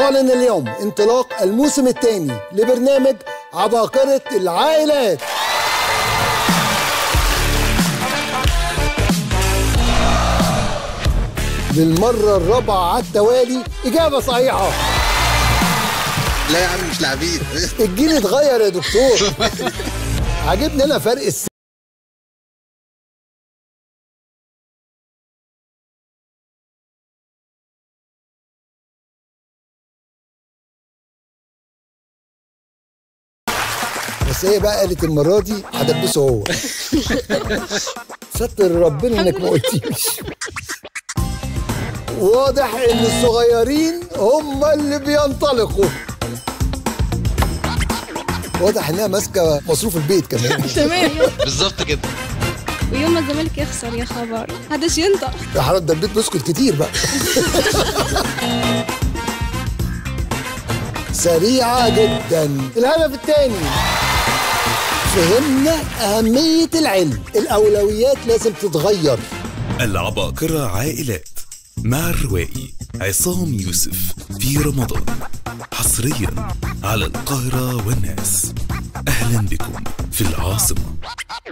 نعلن اليوم انطلاق الموسم الثاني لبرنامج عباقرة العائلات للمرة الرابعة على التوالي إجابة صحيحة لا يا عم مش لعبيد الجيل اتغير يا دكتور عجبني أنا فرق السن بس هي بقى قالت المرة دي هدبسه هو ستر ربنا انك ما قلتيش واضح ان الصغيرين هم اللي بينطلقوا واضح انها ماسكه مصروف البيت كمان تمام بالظبط كده ويوم ما الزمالك يخسر يا خبر محدش ينطق يا حرام ده البيت بيسكت كتير بقى سريعة جدا الهدف الثاني فهمنا أهمية العلم الأولويات لازم تتغير العباقرة عائلات مع الروائي عصام يوسف في رمضان حصريا على القاهرة والناس أهلا بكم في العاصمة